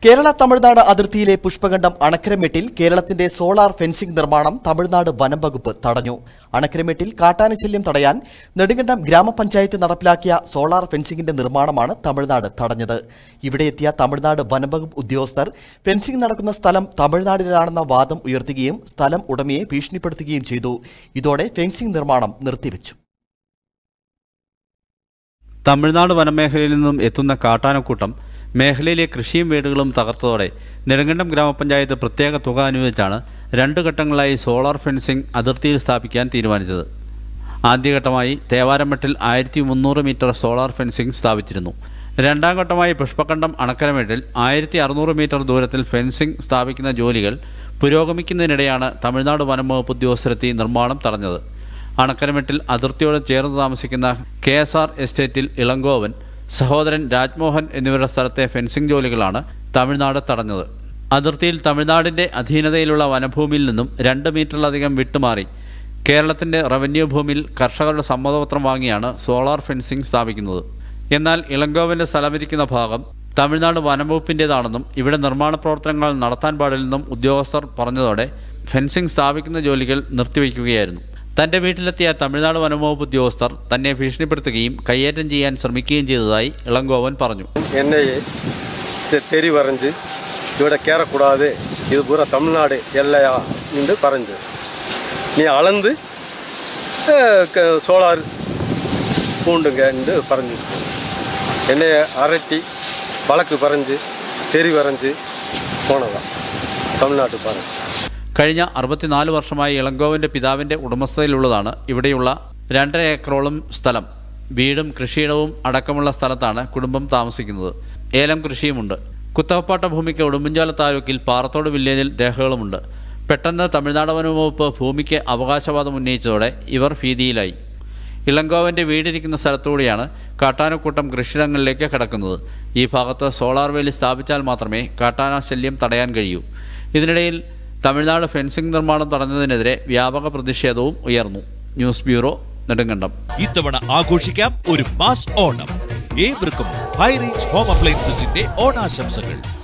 കേരള തമിഴ്നാട് അതിർത്തിയിലെ പുഷ്പകണ്ഠം അണക്കരമെട്ടിൽ കേരളത്തിന്റെ solar fencing നിർമ്മാണം തമിഴ്നാട് വനം വകുപ്പ് തടഞ്ഞു അണക്കരമെട്ടിൽ കാട്ടാനശല്യം തടയാൻ നെടുങ്കണ്ടം ഗ്രാമപഞ്ചായത്ത് നടപ്പിലാക്കിയ സോളാർ ഫെൻസിംഗിന്റെ നിർമ്മാണമാണ് തമിഴ്നാട് തടഞ്ഞത് ഇവിടെ എത്തിയ തമിഴ്നാട് വനം വകുപ്പ് ഉദ്യോഗസ്ഥർ ഫെൻസിംഗ് നടക്കുന്ന സ്ഥലം തമിഴ്നാടിലാണെന്ന വാദം ഉയർത്തുകയും സ്ഥലം ഉടമയെ ഭീഷണിപ്പെടുത്തുകയും ചെയ്തു ഇതോടെ ഫെൻസിംഗ് നിർമ്മാണം നിർത്തിവെച്ചു തമിഴ്നാട് വനമേഖലയിൽ നിന്നും എത്തുന്ന കാട്ടാനക്കൂട്ടം മേഖലയിലെ കൃഷിയും വീടുകളും തകർത്തതോടെ നെടുങ്കണ്ടം ഗ്രാമപഞ്ചായത്ത് പ്രത്യേക തുക അനുവദിച്ചാണ് രണ്ട് ഘട്ടങ്ങളായി സോളാർ ഫെൻസിംഗ് അതിർത്തിയിൽ സ്ഥാപിക്കാൻ തീരുമാനിച്ചത് ആദ്യഘട്ടമായി തേവാരമെട്ടിൽ ആയിരത്തി മുന്നൂറ് മീറ്റർ സോളാർ ഫെൻസിംഗ് സ്ഥാപിച്ചിരുന്നു രണ്ടാം ഘട്ടമായി പുഷ്പകണ്ഠം അണക്കരമെട്ടിൽ ആയിരത്തി അറുന്നൂറ് മീറ്റർ ദൂരത്തിൽ ഫെൻസിംഗ് സ്ഥാപിക്കുന്ന ജോലികൾ പുരോഗമിക്കുന്നതിനിടെയാണ് തമിഴ്നാട് വനം വകുപ്പ് ഉദ്യോഗസ്ഥരെത്തി നിർമ്മാണം തടഞ്ഞത് അണക്കരമെട്ടിൽ അതിർത്തിയോട് ചേർന്ന് താമസിക്കുന്ന കെ എസ് ആർ എസ്റ്റേറ്റിൽ ഇളങ്കോവൻ സഹോദരൻ രാജ്മോഹൻ എന്നിവരുടെ സ്ഥലത്തെ ഫെൻസിംഗ് ജോലികളാണ് തമിഴ്നാട് തടഞ്ഞത് അതിർത്തിയിൽ തമിഴ്നാടിൻ്റെ അധീനതയിലുള്ള വനഭൂമിയിൽ നിന്നും രണ്ട് മീറ്ററിലധികം വിട്ടുമാറി കേരളത്തിൻ്റെ റവന്യൂ ഭൂമിയിൽ കർഷകരുടെ സമ്മതപത്രം വാങ്ങിയാണ് സോളാർ ഫെൻസിംഗ് സ്ഥാപിക്കുന്നത് എന്നാൽ ഇളങ്കോവൻ്റെ സ്ഥലമിരിക്കുന്ന ഭാഗം തമിഴ്നാട് വനംവകുപ്പിൻ്റേതാണെന്നും ഇവിടെ നിർമ്മാണ പ്രവർത്തനങ്ങൾ നടത്താൻ പാടില്ലെന്നും ഉദ്യോഗസ്ഥർ പറഞ്ഞതോടെ ഫെൻസിംഗ് സ്ഥാപിക്കുന്ന ജോലികൾ നിർത്തിവെക്കുകയായിരുന്നു തന്റെ വീട്ടിലെത്തിയ തമിഴ്നാട് വനംവകുപ്പ് ഉദ്യോഗസ്ഥർ തന്നെ ഭീഷണിപ്പെടുത്തുകയും കയ്യേറ്റം ചെയ്യാൻ ശ്രമിക്കുകയും ചെയ്തതായി ഇളങ്കോവൻ പറഞ്ഞു என்னையே தெ- தெரி வரைஞ்சு இவட கேறக்கூடாது இது பூரா தமிழ்நாடு எல்லையா என்று பறஞ்சு நீ அளந்து அஹ், க- சோலார் பூண்டுங்க என்று பறஞ்சு என்னைய அரட்டி வழக்கு பறஞ்சு தெரி வரைஞ்சு போனதான் தமிழ்நாட்டு பறஞ்சு കഴിഞ്ഞ അറുപത്തിനാല് വർഷമായി ഇളങ്കോവന്റെ പിതാവിന്റെ ഉടമസ്ഥതയിലുള്ളതാണ് ഇവിടെയുള്ള രണ്ടര ഏക്കറോളം സ്ഥലം വീടും കൃഷിയിടവും അടക്കമുള്ള സ്ഥലത്താണ് കുടുംബം താമസിക്കുന്നത് ഏലം കൃഷിയുമുണ്ട് കുത്തവപ്പാട്ട ഭൂമിക്ക് ഉടുമ്പൻചോല താലൂക്കിൽ പാറത്തോട് വില്ലേജിൽ രേഖകളുമുണ്ട് പെട്ടെന്ന് തമിഴ്നാട് വനംവകുപ്പ് ഭൂമിക്ക് അവകാശവാദം ഉന്നയിച്ചതോടെ ഇവർ ഭീതിയിലായി ഇളങ്കോവൻ്റെ വീടിരിക്കുന്ന സ്ഥലത്തൂടെയാണ് കാട്ടാനക്കൂട്ടം കൃഷിയിടങ്ങളിലേക്ക് കടക്കുന്നത് ഈ ഭാഗത്ത് സോളാർ വേലി സ്ഥാപിച്ചാൽ മാത്രമേ കാട്ടാന ശല്യം തടയാൻ കഴിയൂ ഇതിനിടയിൽ തമിഴ്നാട് ഫെൻസിംഗ് നിർമ്മാണം തടഞ്ഞതിനെതിരെ വ്യാപക പ്രതിഷേധവും ഉയർന്നു ന്യൂസ് ബ്യൂറോ നെടുങ്കണ്ടം ഇത്തവണ ആഘോഷിക്കാം ഒരു മാസ് ഓണം ഏവർക്കും ഹൈറേഞ്ച് ഹോം അപ്ലയൻസസിന്റെ ഓണാശംസകൾ